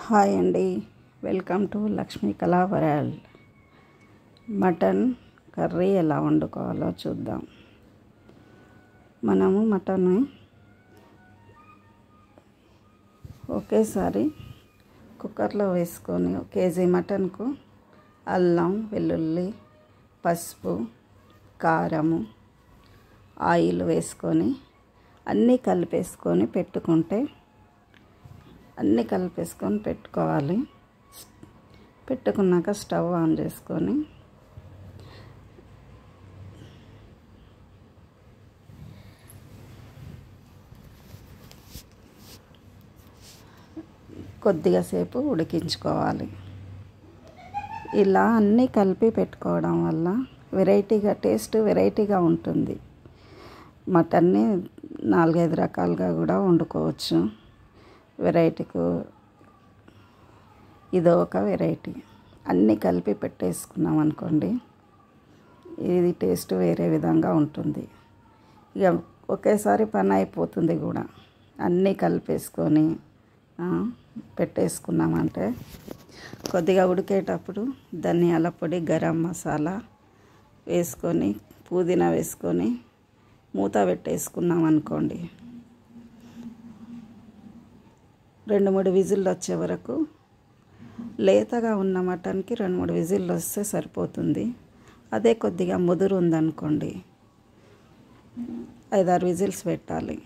hi అండి welcome to Lakshmi కళా world mutton curry ఎలా వండుకోవాలో చూద్దాం మనము మటన్ ఒకేసారి కుక్కర్లో వేసుకొని కేజీ మటన్కు అల్లం వెల్లుల్లి పసుపు కారము ఆయిల్ వేసుకొని అన్నీ కలిపేసుకొని పెట్టుకుంటే అన్నీ కలిపేసుకొని పెట్టుకోవాలి పెట్టుకున్నాక స్టవ్ ఆన్ చేసుకొని కొద్దిగా సేపు ఉడికించుకోవాలి ఇలా అన్నీ కలిపి పెట్టుకోవడం వల్ల వెరైటీగా టేస్ట్ వెరైటీగా ఉంటుంది మటన్ని నాలుగైదు రకాలుగా కూడా వండుకోవచ్చు వెరైటీకు ఇదో ఒక వెరైటీ అన్నీ కలిపి పెట్టేసుకున్నాం అనుకోండి ఇది టేస్ట్ వేరే విధంగా ఉంటుంది ఇక ఒకేసారి పని అయిపోతుంది కూడా అన్నీ కలిపేసుకొని పెట్టేసుకున్నామంటే కొద్దిగా ఉడికేటప్పుడు ధనియాల పొడి గరం మసాలా వేసుకొని పుదీనా వేసుకొని మూత పెట్టేసుకున్నాం అనుకోండి రెండు మూడు విజిల్లు వచ్చే వరకు లేతగా ఉన్న మటన్కి రెండు మూడు విజిల్లు వస్తే సరిపోతుంది అదే కొద్దిగా ముదురు ఉందనుకోండి ఐదారు విజిల్స్ పెట్టాలి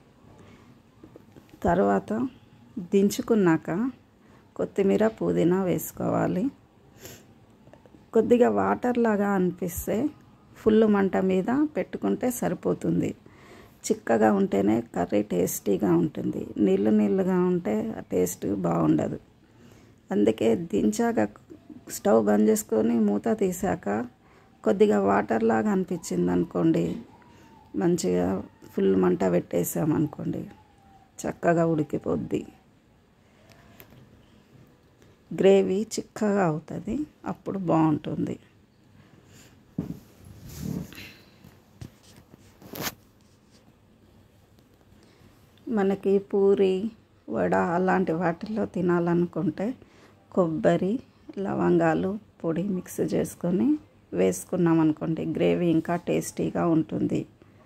తర్వాత దించుకున్నాక కొత్తిమీర పుదీనా వేసుకోవాలి కొద్దిగా వాటర్ లాగా అనిపిస్తే ఫుల్ మంట మీద పెట్టుకుంటే సరిపోతుంది చిక్కగా ఉంటేనే కర్రీ టేస్టీగా ఉంటుంది నీళ్ళు నీళ్ళుగా ఉంటే టేస్ట్ బాగుండదు అందుకే దించాక స్టవ్ బంద్ చేసుకొని మూత తీసాక కొద్దిగా వాటర్ లాగా అనిపించింది అనుకోండి మంచిగా ఫుల్ మంట పెట్టేసామనుకోండి చక్కగా ఉడికిపోద్ది గ్రేవీ చిక్కగా అవుతుంది అప్పుడు బాగుంటుంది మనకి పూరి వడ అలాంటి వాటిల్లో తినాలనుకుంటే కొబ్బరి లవంగాలు పొడి మిక్స్ చేసుకొని వేసుకున్నాం అనుకోండి గ్రేవీ ఇంకా టేస్టీగా ఉంటుంది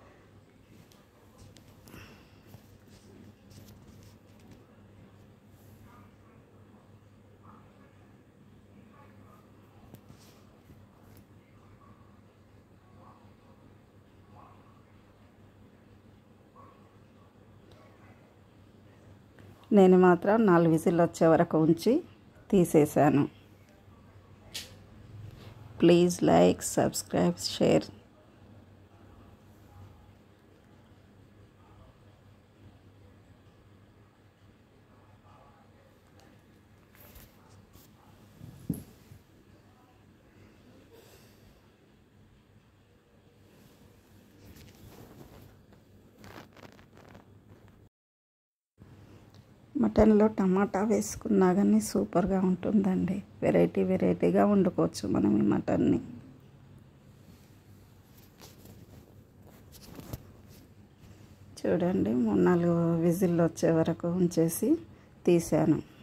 నేను మాత్రం నాలుగు విజిల్ వచ్చే వరకు ఉంచి తీసేసాను ప్లీజ్ లైక్ సబ్స్క్రైబ్ షేర్ మటన్లో టమాటా వేసుకున్నా కానీ సూపర్గా ఉంటుందండి వెరైటీ వెరైటీగా వండుకోవచ్చు మనం ఈ మటన్ని చూడండి మూడు నాలుగు విజిల్లు వచ్చే వరకు ఉంచేసి తీసాను